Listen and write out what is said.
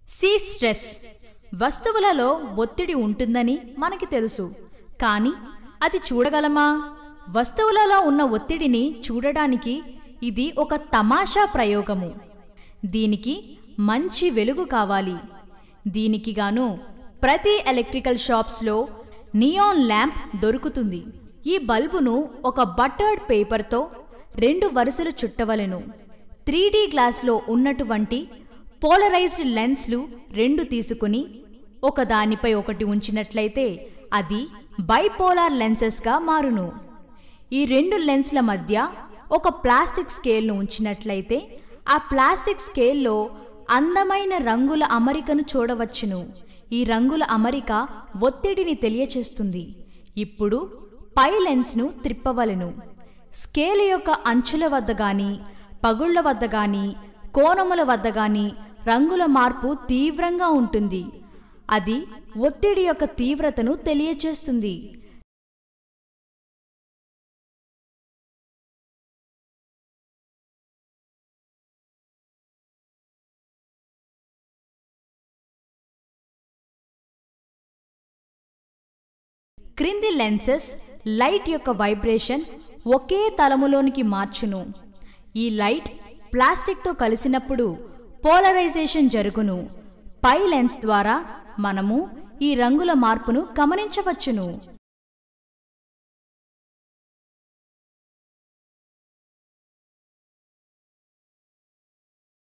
C stress వస్తువులలో ఒత్తిడి ఉంటుందని మనకి తెలుసు కానీ అది చూడగలమా వస్తువులలో ఉన్న ఒత్తిడిని చూడడానికి ఇది ఒక తమాషా ప్రయోగము దీనికి మంచి వెలుగు కావాలి దీనికి గాను ప్రతి ఎలక్ట్రికల్ షాప్స్లో నియాన్ ల్యాంప్ దొరుకుతుంది ఈ బల్బును ఒక బటర్డ్ పేపర్తో రెండు వరుసలు చుట్టవలెను త్రీ డీ గ్లాస్లో ఉన్నటువంటి పోలరైజ్డ్ లెన్స్లు రెండు తీసుకుని ఒకదానిపై ఒకటి ఉంచినట్లయితే అది బైపోలార్ లెన్సెస్గా మారును ఈ రెండు లెన్స్ల మధ్య ఒక ప్లాస్టిక్ స్కేల్ను ఉంచినట్లయితే ఆ ప్లాస్టిక్ స్కేల్లో అందమైన రంగుల అమరికను చూడవచ్చును ఈ రంగుల అమరిక ఒత్తిడిని తెలియచేస్తుంది ఇప్పుడు పై లెన్స్ను త్రిప్పవలెను స్కేల్ యొక్క అంచుల వద్ద గాని పగుళ్ల వద్ద గాని కోణముల వద్ద గాని రంగుల మార్పు తీవ్రంగా ఉంటుంది అది ఒత్తిడి యొక్క తీవ్రతను తెలియచేస్తుంది క్రింది లెన్సెస్ లైట్ యొక్క వైబ్రేషన్ ఒకే తలములోనికి మార్చును ఈ లైట్ ప్లాస్టిక్తో కలిసినప్పుడు పోలరైజేషన్ జరుగును పై లెన్స్ ద్వారా మనము ఈ రంగుల మార్పును గమనించవచ్చును